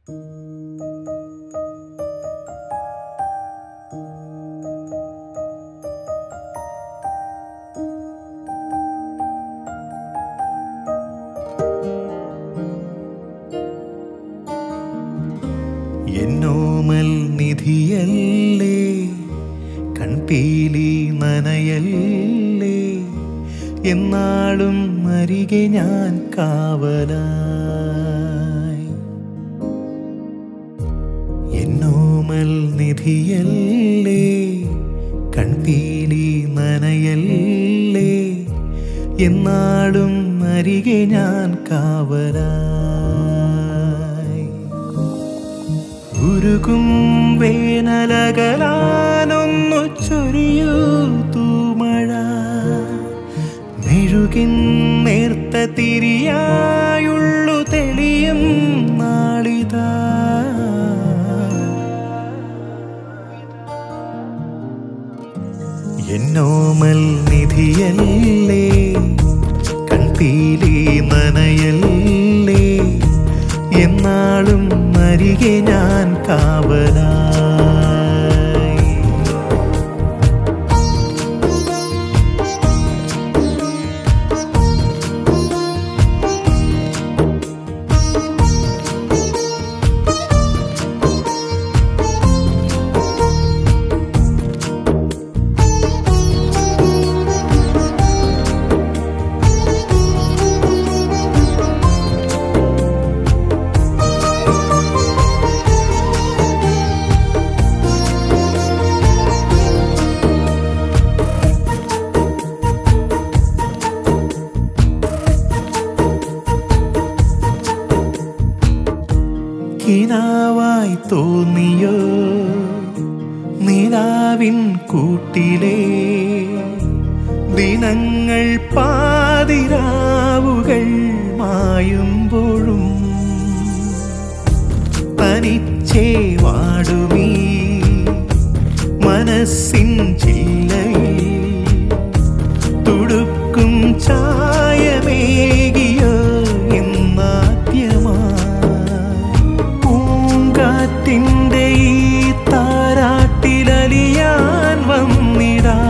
എന്നോമൽ നിധിയല്ലേ കൺപീലി നനയല്ലേ എന്നാളും അരികെ ഞാൻ കാവലായി എന്നോമൽ നിധിയല്ലേ കൺപീലി നനയല്ലേ എന്നാളും അരികെ ഞാൻ കാവലായി ഉരുകും വേനലകലാനൊന്നു ചൊരിയൂ തൂമഴ മെഴുകിൻ നേർത്ത തിരിയായുള്ളു തെളിയും നാളിതാ എന്നോമൽ നിധിയല്ലേ കൺപീലി നനയല്ലേ എന്നാളും അരികെ ഞാൻ കാവലായി കിനാവായി തോന്നിയോ നിലാവിൻ കൂട്ടിലെ ദിനങ്ങൾ പാതിരാവുകൾ മായുമ്പോഴും തനിച്ചേ വാടുമീ മനസ്സിൻ ചില്ലയിൽ തുടുക്കും ചായമേകിയോ എന്നാദ്യമായി പൂങ്കാറ്റിൻ്റെ ഈ താരാട്ടിലലിയാൻ വന്നിടാ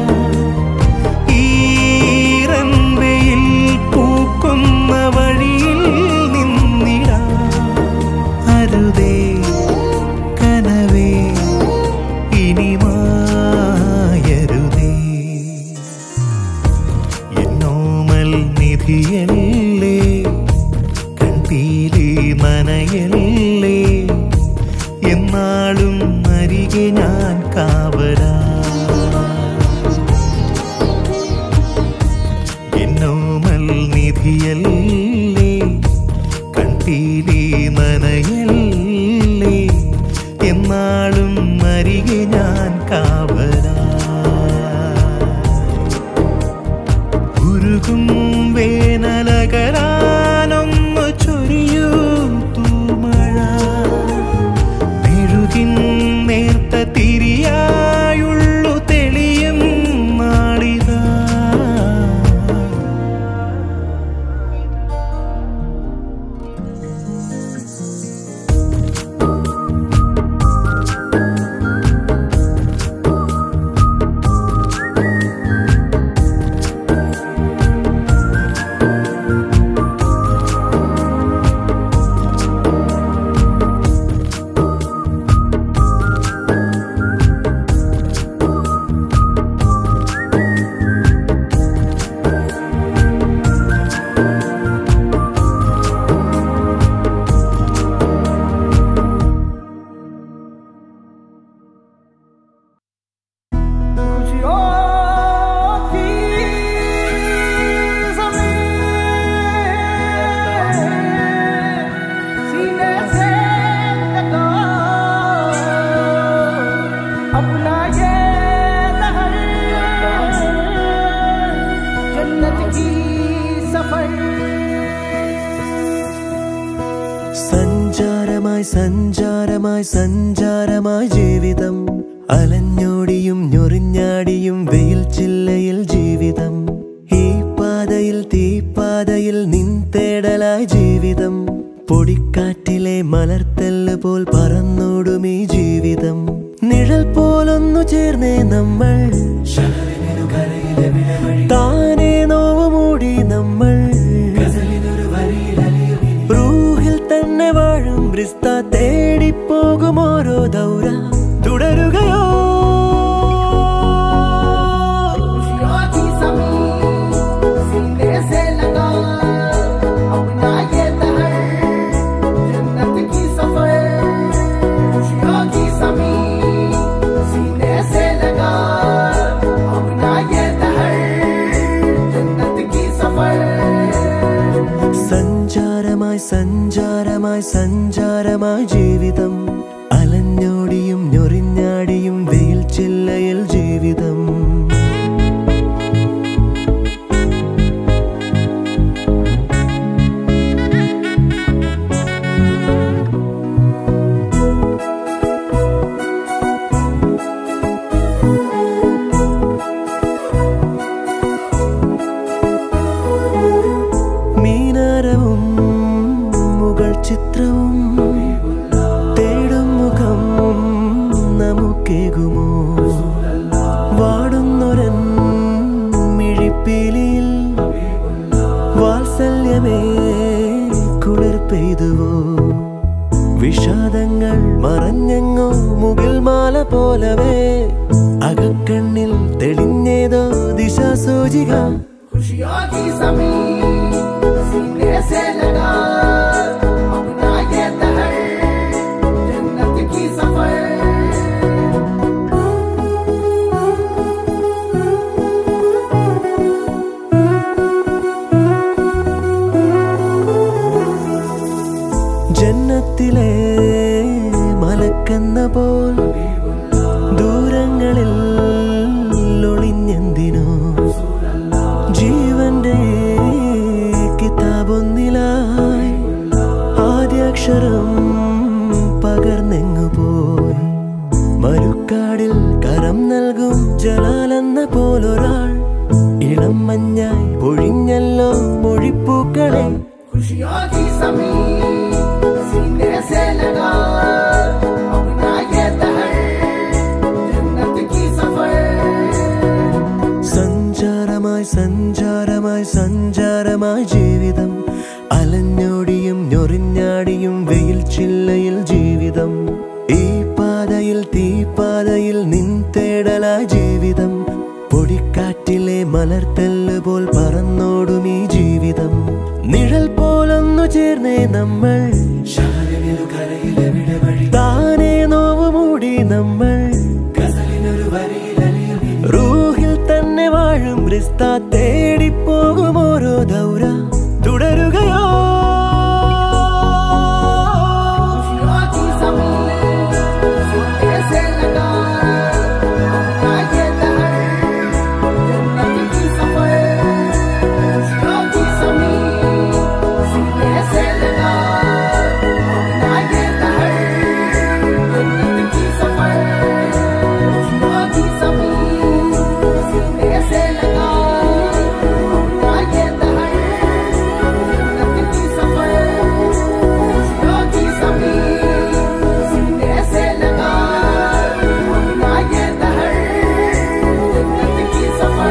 ഈറൻവയിൽ പൂക്കുന്ന വഴിയിൽ നിന്നിടാ അരുതേ കനവേ ഇനി മായരുതേ എന്നോമൽ നിധിയല്ലേ കൺപീലി നനയല്ലേ എന്നാളും അരികെ ഞാൻ കാവലാ എന്നോമൽ നിധിയല്ലേ കൺപീലി നനയല്ലേ എന്നാളും അരികെ ഞാൻ കാവലാ ഉരുകും വേനലകരാനൊന്നു ചൊരിയൂ തൂമഴ മെഴുകിൻ നേർത്ത തിരിയായുള്ളു തെളിയും നാളിതാ खुशियों की ज़मीं सीने से लगा अपना ये लहर जन्नत की सफर സഞ്ചാരമായി സഞ്ചാരമായി സഞ്ചാരമായി ജീവിതം അലഞ്ഞോടിയും ഞൊറിഞ്ഞാടിയും വെയിൽ ചില്ലയിൽ ജീവിതം ഈ പാതയിൽ തീപ്പാതയിൽ നിൻ തേടലായി ജീവിതം പൊടിക്കാറ്റിൽ പൊടിക്കാട്ടിലെ മലർത്തല്ല് പോൽ പറന്നോടും ഈ ജീവിതം നിഴൽ പോലൊന്നു ചേർന്നേ നമ്മൾ താനേ നോവ് മൂടി നമ്മൾ റൂഹിൽ തന്നെ വാഴും ബ്രിസ്ത തേടിപ്പോകും ഓരോ ദൗര തുടരുകയോ खुशियों की समी सीने से लगा अपना ये दहर जन्नत की सफर खुशियों की समी सीने से लगा अपना ये दहर जन्नत की सफर സഞ്ചാരമായി സഞ്ചാരമായി സഞ്ചാരമായി ജീവിതം അലഞ്ഞോടിയും ഞൊറിഞ്ഞാടിയും വെയിൽ ചില്ലയിൽ ജീവിതം മീനാരവും മുകൾ ചിത്രവും തേടും മുഖം നമുക്കേകുമോ വാടുന്നൊരൻ മിഴിപ്പീലിയിൽ വാത്സല്യമേ കുളിർ പെയ്തുവോ വിഷാദങ്ങൾ മറഞ്ഞെങ്ങോ മുകിൽ മാല പോലവേ അകക്കണ്ണിൽ തെളിഞ്ഞേതോ ദിശാസൂചിക खुशियों की समी सीने से लगा अपना ये दहर जन्नत की सफर ജന്നത്തിലെ മലക്കെന്ന പോൽ ദൂരങ്ങളിൽ ഒളിഞ്ഞെന്തിനോ ജീവന്റെ കിതാബൊന്നിലായി ആദ്യാക്ഷരം പകർന്നെങ്ങു പോയി മരുക്കാടിൽ കരം നൽകും ജലാലെന്ന പോലൊരാൾ ഇളം മഞ്ഞായി പൊഴിഞ്ഞല്ലോ മൊഴിപ്പൂക്കളെ खुशियों की समी सीने से लगा अपना ये दहर जन्नत की सफर സഞ്ചാരമായി സഞ്ചാരമായി സഞ്ചാരമായി ജീവിതം അലഞ്ഞോടിയും ഞൊറിഞ്ഞാടിയും വെയിൽ ചില്ലയിൽ ജീവിതം ഈ പാതയിൽ തീപ്പാതയിൽ നിൻ തേടലായി ജീവിതം പൊടിക്കാറ്റിലെ മലർത്തല്ല് പോൽ പറന്നോടും ഈ ജീവിതം നിഴൽ പോലൊന്നു ചേർന്നേ നമ്മൾ താനേ നോവ് മൂടി നമ്മൾ റൂഹിൽ തന്നെ വാഴും റിസ്ത തേടിപ്പോകും ഓരോ ദൗര തുടരുകയോ खुशियों की समी सीने से लगा अपना ये दहर जन्नत की सफर खुशियों की समी सीने से लगा अपना ये दहर जन्नत की सफर खुशियों की समी सीने से लगा अपना ये दहर जन्नत की सफर खुशियों की समी सीने से लगा अपना ये दहर जन्नत की सफर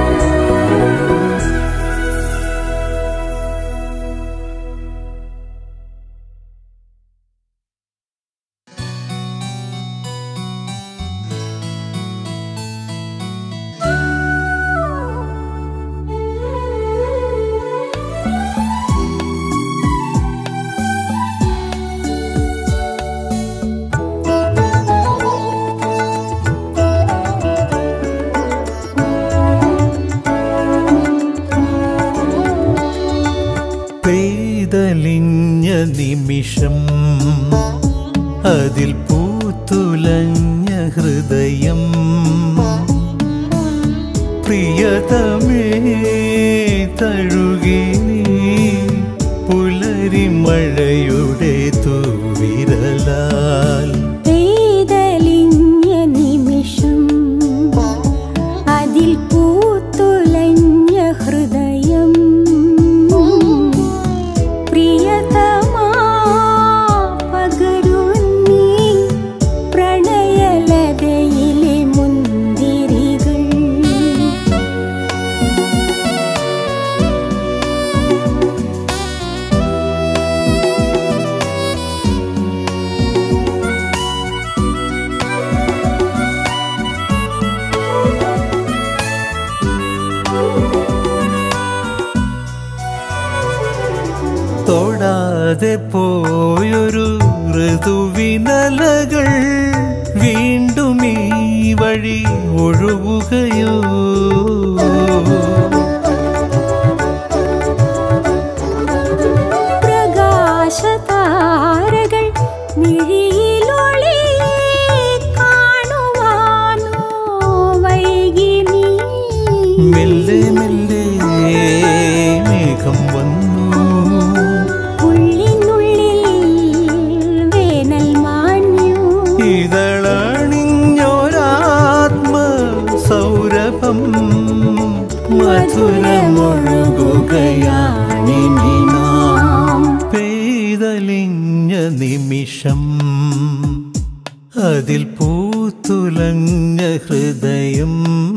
പെയ്തലിഞ്ഞ നിമിഷം അതിൽ പൂത്തുലഞ്ഞ ഹൃദയം പ്രിയതമേ തഴുകി നീ പുലരി മഴയുടെ തൂവിരലാൽ പെയ്തലിഞ്ഞ നിമിഷം അതിൽ പൂത്തുലഞ്ഞ ഹൃദയം പ്രിയതമാ പോയൊരു ഋതുവിനലകൾ വീണ്ടും ഈ വഴി ഒഴുകുകയോ പ്രകാശതാരകൾ മിഴിയിലൊളി കാണുവാനോ വൈകി നീ മെല്ലെ മെല്ലെ മേഘം വന്നു ഉള്ളിനുള്ളിൽ വേനൽ മാഞ്ഞു ഇതളണിഞ്ഞൊരാത്മ സൗരഭം മധുരമൊഴുകുകയാണിനി നാം പെയ്തലിഞ്ഞ നിമിഷം അതിൽ പൂത്തുലഞ്ഞ ഹൃദയം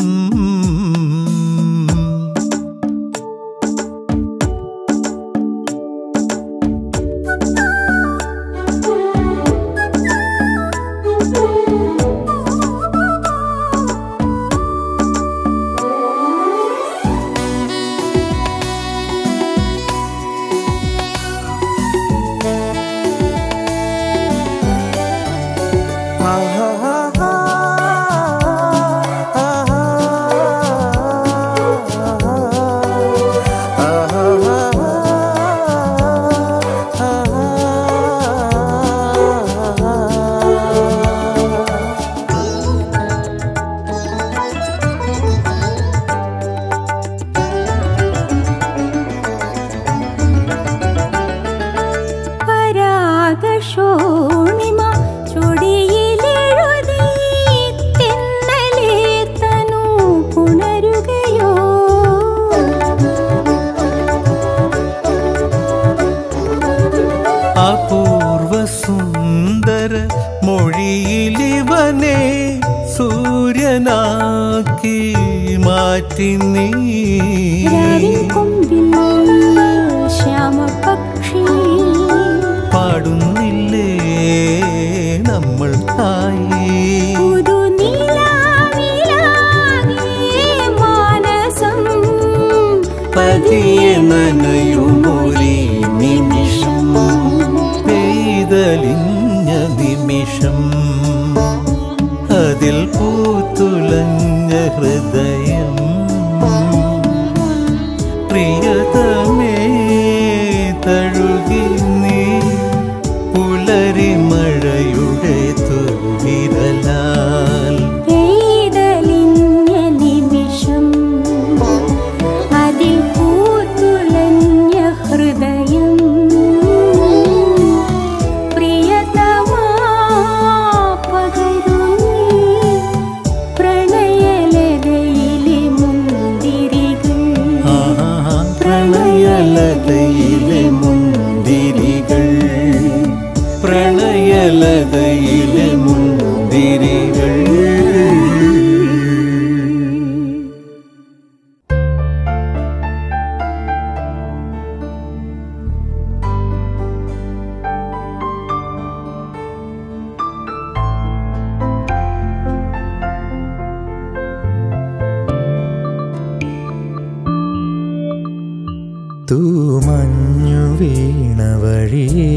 പരാഗശോണിമ ചൊടിയിലെഴുതി തെന്നലേ തനു പുണരുകയോ അപൂർവ സുന്ദര മൊഴിയിലിവനെ സൂര്യനാക്കി മാറ്റി നീ രാവിൻ കൊമ്പിൽ ശ്യാമപക്ഷി പാടുന്നില്ലേ നമ്മൾ തായി പുതുനിലാവിലാകെ മാനസം പതിയെ നനയുമൊരേ നിമിഷം പെയ്തലിഞ്ഞ നിമിഷം അതിൽ പൂത്തുലഞ്ഞ ഹൃദയം പ്രിയതമേ തഴുകി നീ പുലരി മഴയുടെ തുവിരലാൽ പെയ്തലിഞ്ഞ നിമിഷം അതിൽ പൂത്തുലഞ്ഞ ഹൃദയം പ്രിയതമാ പകരുന്നീ പ്രണയലതയിലെ മുന്തിരികൾ ആഹാ, പ്രണയലതയിലെ മുന്തിരികൾ പ്രണയലതയിലെ മുന്തിരികൾ തൂമഞ്ഞു വീണ വഴിയേ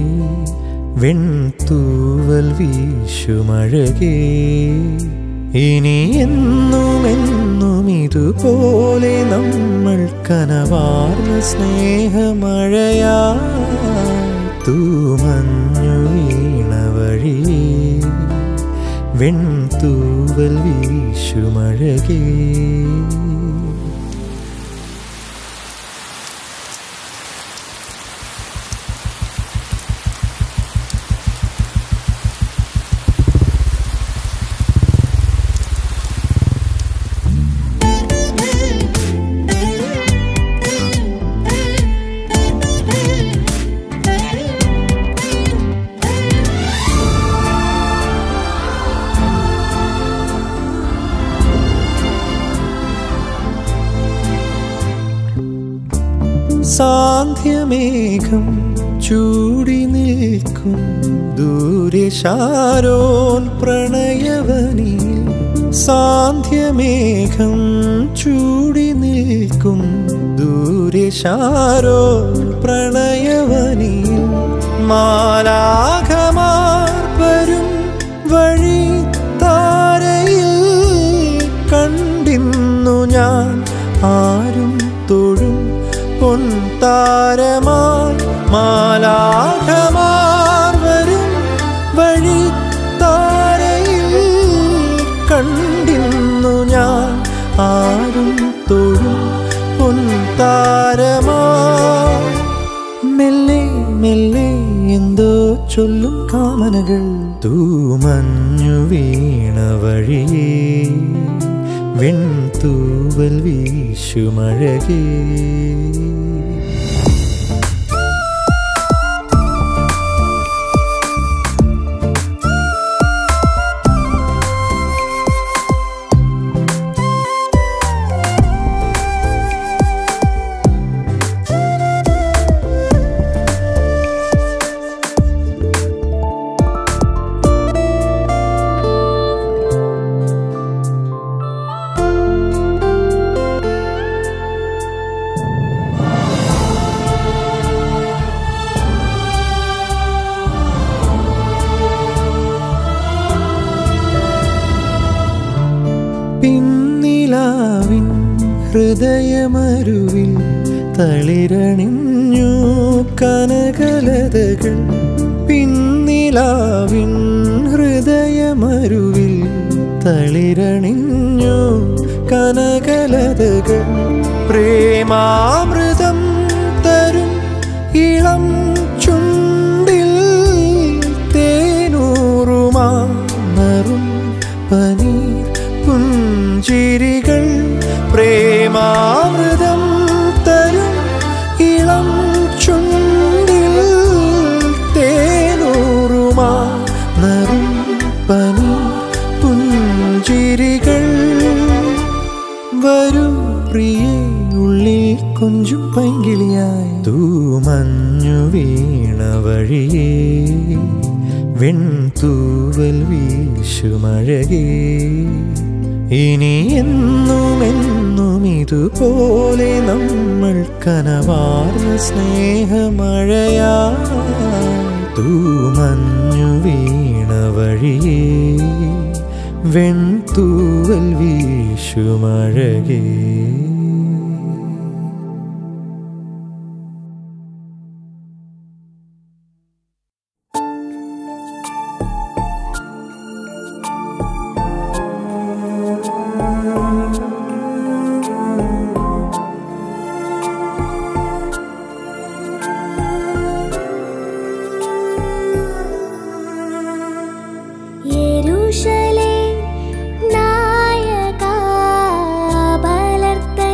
വെൺതൂവൽ വീശുമഴകേ ഇനി എന്നും എന്നും ഇതുപോലെ നമ്മൾ കനവാർന്ന സ്നേഹമഴയാ തൂമഞ്ഞു വീണ വഴിയേ വെൺതൂവൽ വീശുമഴകേ സാന്ധ്യമേഘം ചൂടി നിൽക്കും ദൂരെ ശാരോൻ പ്രണയവനിൽ സാന്ധ്യമേഘം ചൂടി നിൽക്കും ദൂരെ ശാരോൻ പ്രണയവനിൽ മാലാഖമാർ വരും വഴി താരയിൽ കണ്ടിന്നു ഞാൻ ആരും തൊഴും പൊൻതാരമായി മാലാഖമാർ വരും വഴി താരയിൽ കണ്ടിന്നു ഞാൻ ആരും തൊഴും പൊൻതാരമായി മെല്ലെ മെല്ലെ എന്തോ ചൊല്ലും കാമനകൾ തൂമഞ്ഞു വീണ വഴിയേ വെൺതൂവൽ വീശുമഴകേ പിന്നിലാവിൻ ഹൃദയമരുവിൽ തളിരണിഞ്ഞു കനകലതകൾ പിന്നിലാവിൻ ഹൃദയമരുവിൽ തളിരണിഞ്ഞു കനകലതകൾ പ്രേമാമൃതം തരും ഇളം ചുണ്ടിൽ തേനൂറുമാ നറും പനീർ പുഞ്ചിരികൾ പ്രേമാമൃതം തരും ഇളം ചുണ്ടിൽ തേനൂറുമാ നറും പനീർ പുഞ്ചിരികൾ വരൂ പ്രിയേ ഉള്ളിൽ കൊഞ്ചും പൈങ്കിളിയായി തൂമഞ്ഞു വീണ വഴിയേ വെൺതൂവൽ വീശുമഴകേ ഇനി എന്നും എന്നും ഇതുപോലെ നമ്മൾ കനവാർന്ന സ്നേഹമഴയാ തൂമഞ്ഞു വീണ വഴിയേ വെൺതൂവൽ വീശുമഴകേ യെരൂശലേം നായകാ ബലർത്ത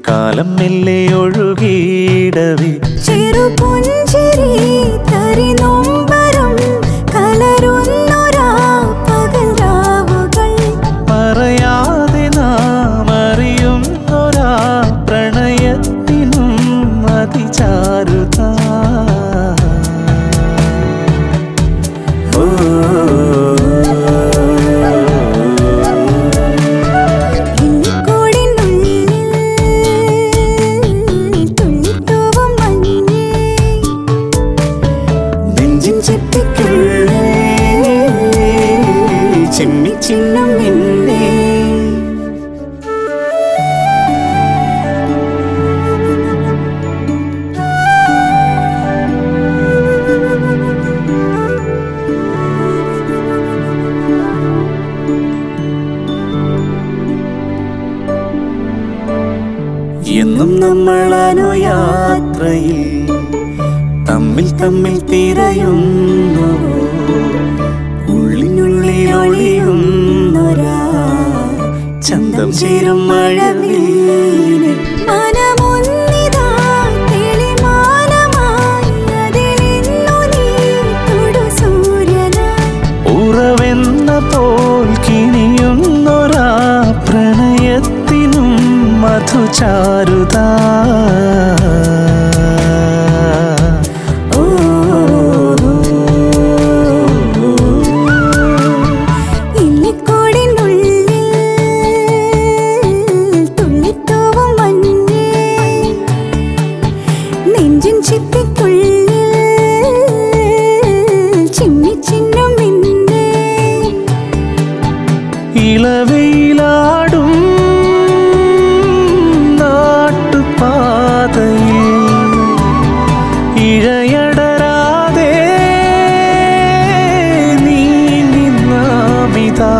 കാലം മെല്ലെ ഒഴുകിയിടവേ ചെറുപുഞ്ചിരി തരി നൊമ്പരം കലരുന്നൊരാ പകൽ രാവുകൾ പറയാതെ നാം അറിയുന്നൊരാ പ്രണയത്തിനും അതിചാരുത ഇല്ലിക്കൂടിനുള്ളിൽ തുള്ളിത്തൂവും മഞ്ഞേ നെഞ്ചിൻ ചെപ്പിക്കുള്ളിൽ ചിമ്മി ചിന്നം നിന്നെ എന്നും നമ്മൾ അനുയാത്രയിൽ തമ്മിൽ തമ്മിൽ തിരയുന്നു ഉള്ളിനുള്ളിൽ ഒളിയുന്നൊരാ ചന്തം ചേരും മഴവില്ലിനെ മനമൊന്നിതാ തെളിമാനമായി അതിലിന്നു നീ തൊടു സൂര്യനായി ഉറവെന്ന പോൽ കിണിയുന്നൊരാ പ്രണയത്തിനും മധുചാരുത ഇല്ലിക്കൂടിനുള്ളിൽ തുള്ളിത്തൂവും മഞ്ഞേ നെഞ്ചിൻ ചിപ്പിക്കുള്ളിൽ ചിമ്മി ചിന്നും മിന്നേ ഇളവയിലാടും നാട്ടുപാതയിൽ ഇഴയടരാതെ നീങ്ങി നാമിതാ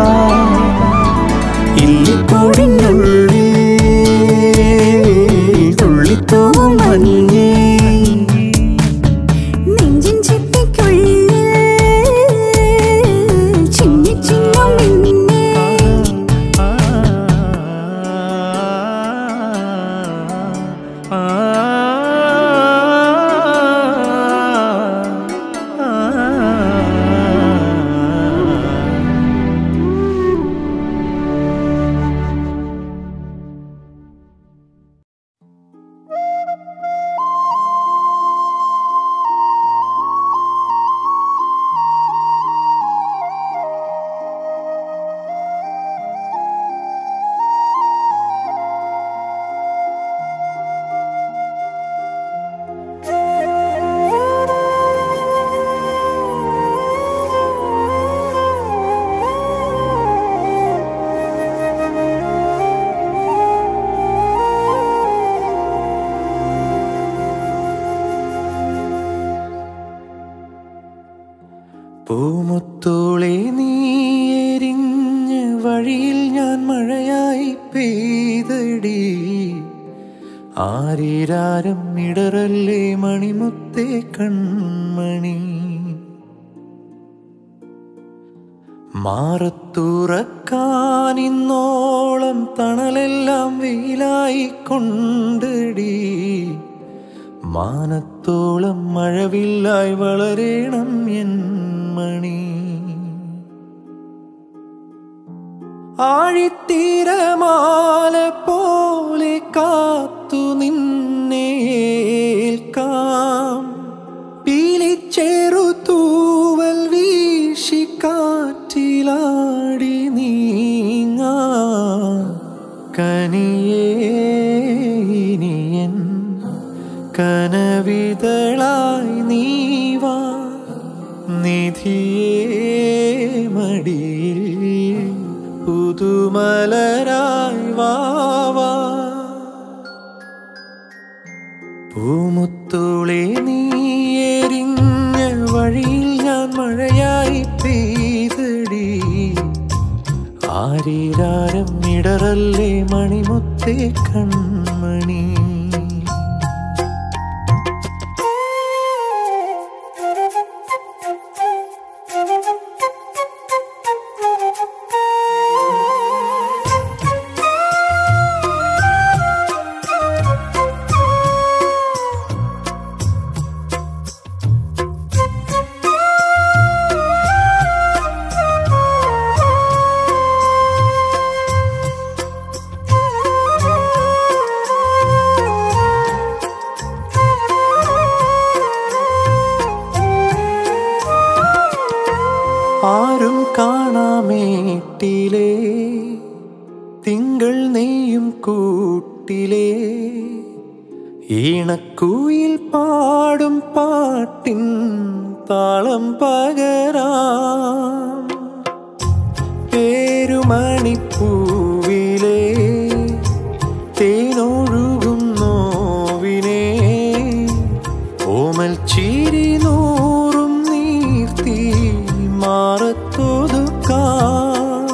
ഇല്ലിക്കൂടിനുള്ളിൽ തുള്ളിത്തൂവും മഞ്ഞേ നെഞ്ചിൻ ചിപ്പിക്കുള്ളിൽ ചിമ്മി ചിന്നും മിന്നേ പൂമുത്തോളെ നീ എരിഞ്ഞ് വഴിയിൽ ഞാൻ മഴയായി പെയ്തടി ആരീരാരം ഇടറല്ലേ മണിമുത്തേ കൺമണി മാറത്തുറക്കാനിന്നോളം തണലെല്ലാം വെയിലായി കൊണ്ടടി മാനത്തോളം മഴവില്ലായി വളരേണം എൻ മണി ആഴിത്തീരമാല പോലെ കാത്തു നിന്നേൽക്കാം പീലിച്ചേറു തൂവൽ വീശി കാറ്റിലാടി നീങ്ങാ കനിയേ ഇനിയൻ കനവിതളായി നീവാ നിധിയേ മടിയിൽ പുതുമലരായി വാവാ പൂമുത്തോളെ നീ എരിഞ്ഞ വഴിയിൽ ഞാൻ മഴയായി പെയ്തടി ആരീരാരം ഇടറല്ലേ മണിമുത്തേ കൺമണി ഈണക്കുയിൽ പാടും പാട്ടിൻ താളം പകരാം പേരുമണിപ്പൂവിലെ തേനൊഴുകും നോവിനെ ഓമൽ ചിരി നൂറും നീർത്തി മാറത്തൊതുക്കാം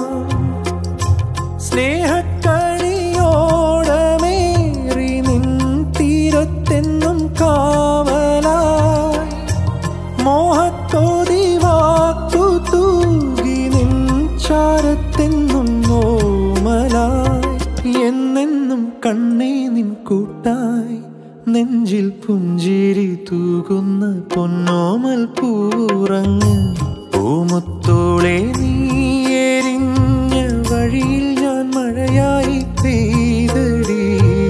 സ്നേഹക്കണിയോടമേറി നിൻ തീരത്തെന്നും കാവലായി മോഹത്തോതി വാക്കു തൂകി നിൻ ചാരത്തെന്നും നോമലായി എന്നെന്നും കണ്ണേ നിൻ കൂട്ടായി നെഞ്ചിൽ പുഞ്ചിരി തൂകുന്ന പൊന്നോമൽ പൂറങ്ങ് പൂമുത്തോളെ നീ എരിഞ്ഞ വഴിയിൽ ഞാൻ മഴയായി പെയ്തടി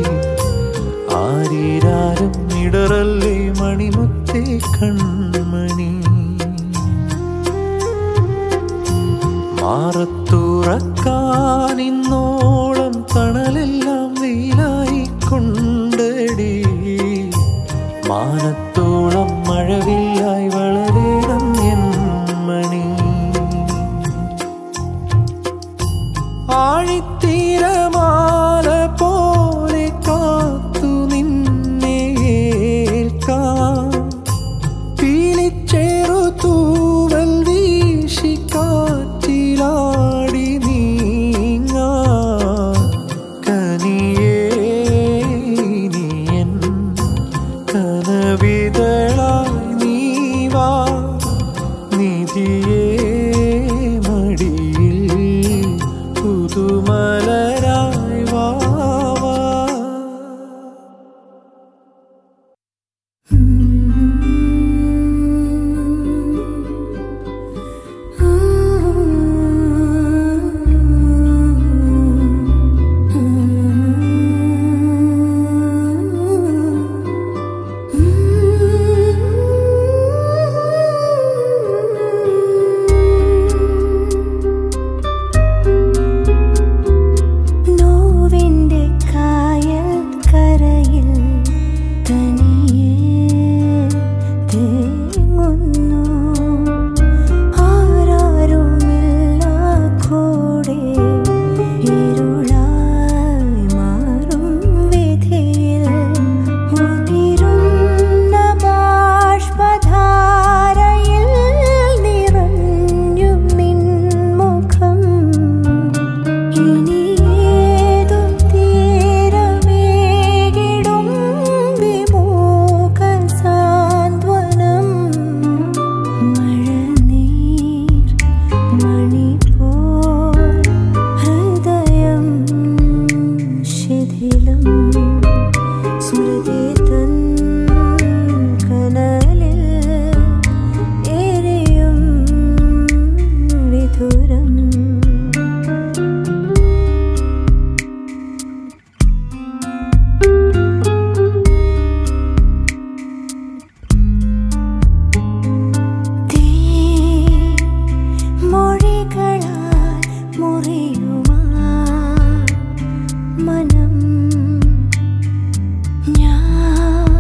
ആരീരാരും ഇടറല്ലേ മണിമുത്തേ കൺമണി മാറത്തുറക്കാനിന്നോളം തണലെല്ലാം വെയിലായി കൊണ്ടടി മാനത്തോളം മഴവില്ലായി വളരണം എൻ മണി ആഴിത്തീരമാല പോലെ കാത്തു നിന്നെ ഏൽക്കാം പീലിച്ചേറു തൂവൽ വീശി കാറ്റിലാടി നീങ്ങാ കനിയേ നീയൻ കനവിതളായി നീവാ നിധിയേ മടിയിൽ പുതുമലരായി വാവാ നോവിൻ്റെ കായൽ കരയിൽ തനിയെ തേങ്ങുന്നു ആരാരുമില്ല കൂടെ ഇരുളായി മാറും വിധിയിൽ ഉതിരുന്ന ബാഷ്പധാരയിൽ നിറഞ്ഞു നിൻമുഖം ഇനിയേതു തീരമേകിടും വിമൂക സാന്ത്വനം മഴനീർ മണിപോൽ ഹൃദയം ശിഥിലം സ്മൃതി തൻ കനലിൽ എരിയും വിധുരം തീ മൊഴികളാൽ മുറിയുമാ മനം ഞാൻ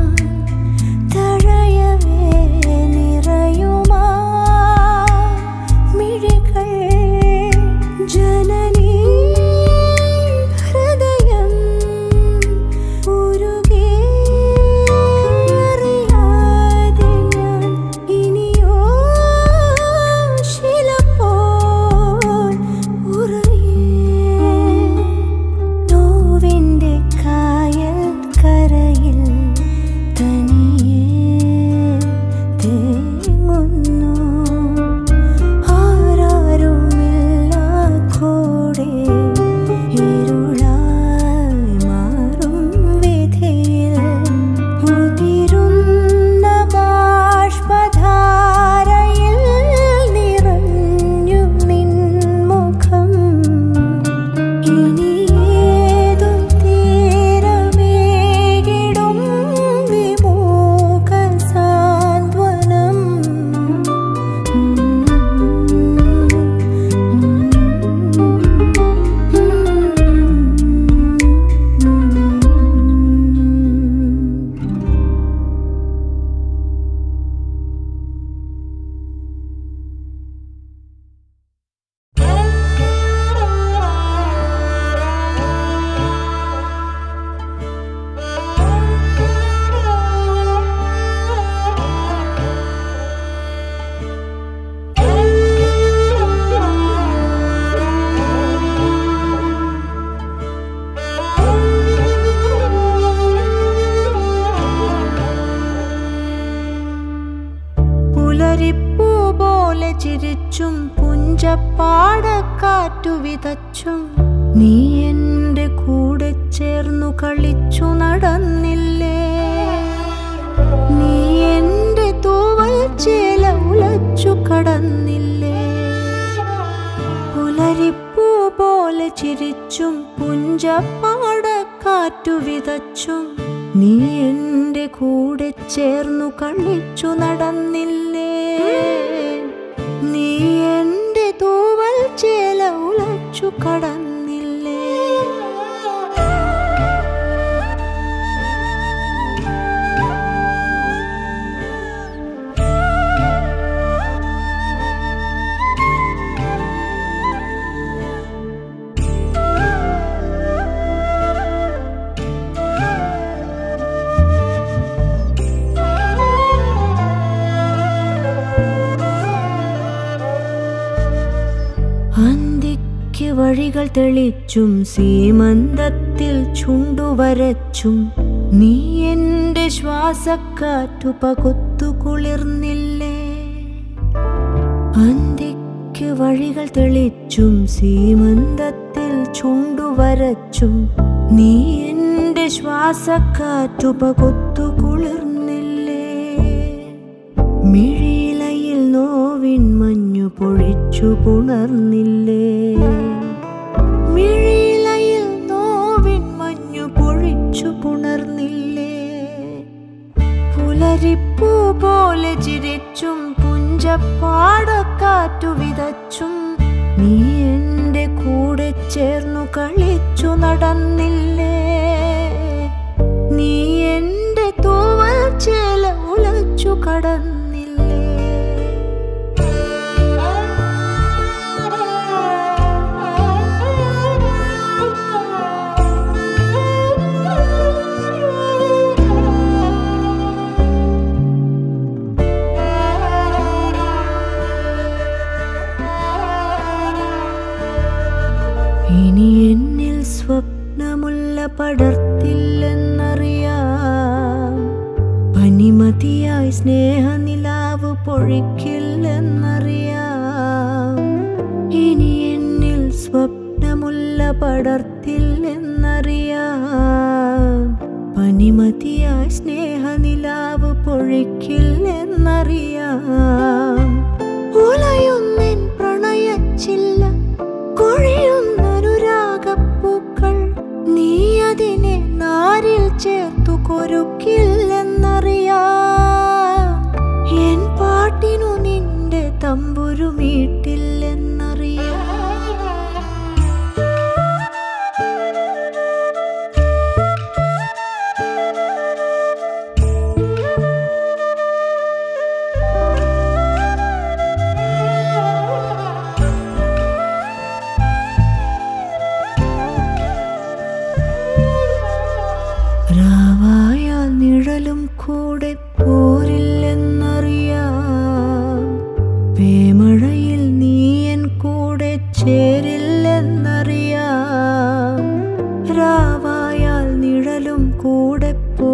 ചിരിച്ചും പുഞ്ചപ്പാടക്കാറ്റു വിതച്ചും നീ എന്റെ കൂടെ ചേർന്നു കളിച്ചു നടന്നില്ലേ നീ എന്റെ തൂവൽ ചേല ഉലച്ചു കടന്നില്ലേ പുലരിപ്പൂ പോലെ ചിരിച്ചും പുഞ്ചപ്പാടക്കാറ്റു വിതച്ചും നീ എന്റെ കൂടെ ചേർന്നു കളിച്ചു നടന്നില്ലേ നീ എന്റെ തൂവൽ ചേല ഉലച്ചു കടന്നില്ലേ അന്തിക്ക് വഴികൾ തെളിച്ചും സീമന്തത്തിൽ ചുണ്ടുവരച്ചും നീ എന്റെ ശ്വാസക്കാറ്റു പകുത്തു കുളിർന്നില്ലേ അന്തിക്ക് വഴികൾ തെളിച്ചും സീമന്തത്തിൽ ചുണ്ടുവരച്ചും നീ എന്റെ ശ്വാസക്കാറ്റു പകുത്തു കുളിർന്നില്ലേ മിഴിയിലയിൽ നോവിൻ മഞ്ഞു പൊഴിച്ചു പുണർന്നില്ലേ മിഴിയിലയിൽ നോവിൻ മഞ്ഞു പൊഴിച്ചു പുണർന്നില്ലേ പുലരിപ്പൂ പോലെ ചിരിച്ചും പുഞ്ചപ്പാടക്കാറ്റു വിതച്ചും നീ എന്റെ കൂടെ ചേർന്നു കളിച്ചു നടന്നില്ലേ നീ എന്റെ തൂവൽ ചേല ഉലച്ചു കടന്നില്ലേ ഇനി എന്നിൽ സ്വപ്നമുള്ള പടർത്തില്ലെന്നറിയാം പനിമതിയായി സ്നേഹനിലാവ് പൊഴിക്കില്ലെന്നറിയാം ഇനി എന്നിൽ സ്വപ്നമുള്ള പടർത്തില്ലെന്നറിയാം പനിമതിയായി സ്നേഹനിലാവ് പൊഴിക്കില്ലെന്നറിയാം ഉലയുന്നെൻ പ്രണയച്ചില്ല കൊഴിയുന്നൊരുരാഗപ്പൂക്കൾ നീ അതിനെ നാരിൽ ചേർത്തു കൊരുക്കില്ലെന്നറിയാം എൻ പാട്ടിനു നിന്റെ തമ്പുരു മീട്ടില്ലെന്നറിയാം രാവായാൽ നിഴലും കൂടെ പോരില്ലെന്നറിയാം പേമഴയിൽ നീയൻ കൂടെ ചേരില്ലെന്നറിയാം രാവായാൽ നിഴലും കൂടെ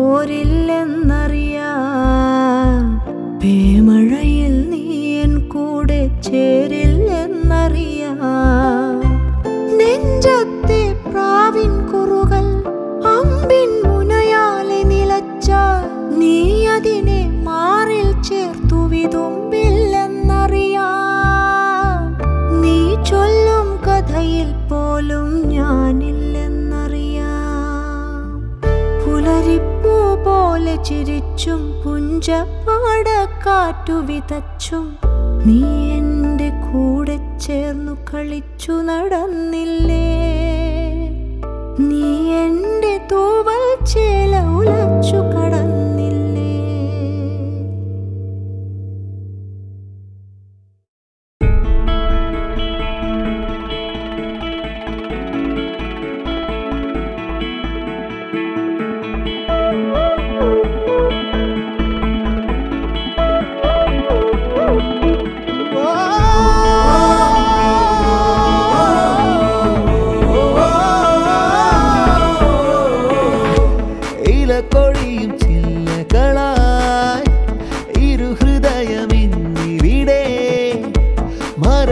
പോരില്ലെന്നറിയാം പേമഴയിൽ നീയൻ കൂടെ ചേരില്ലെന്നറിയാം നെഞ്ചത്തെ പ്രാവിൻ കുറുകൾ അമ്പിൻ മുനയാലെ നിലച്ചാൽ നീ അതിനെ മാറിൽ ചേർത്തു വിതുമ്പില്ലെന്നറിയാം നീ ചൊല്ലും കഥയിൽ പോലും ഞാനില്ലെന്നറിയാം പുലരിപ്പൂ പോലെ ചിരിച്ചും പുഞ്ചപ്പാടക്കാറ്റു വിതച്ചും നീ എന്റെ കൂടെ ചേർന്നു കളിച്ചു നടന്നില്ലേ നീ എന്റെ തൂവൽ ചേല ഉലച്ചു കടന്നില്ലേ ഇലക്കൊഴിയും ചില്ലകളായി ഇരു ഹൃദയമിന്നിവിടെ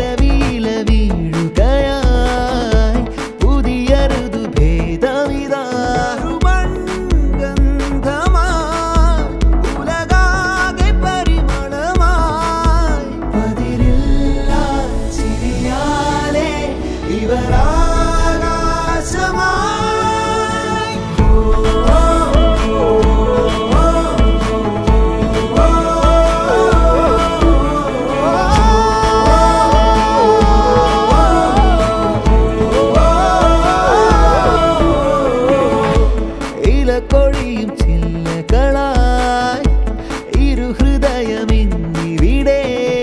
പൊഴിയും ചില്ലകളായി ഇരു ഹൃദയമിന്നിവിടെ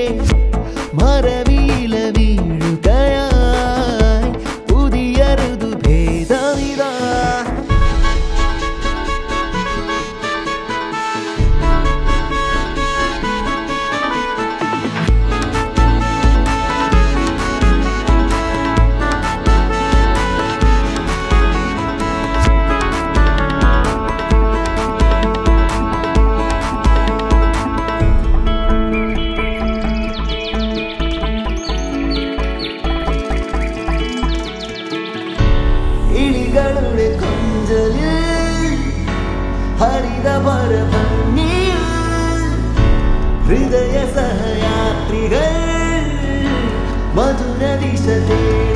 മരവീല വീഴുകയായി പുതിയ ഋതുഭേദമിതാ ഇളികളുടെ കൊഞ്ചലിൽ ഹരിതപര ഭംഗിയിൽ ഹൃദയ സഹയാത്രികൾ മധുര ദിശ തേടി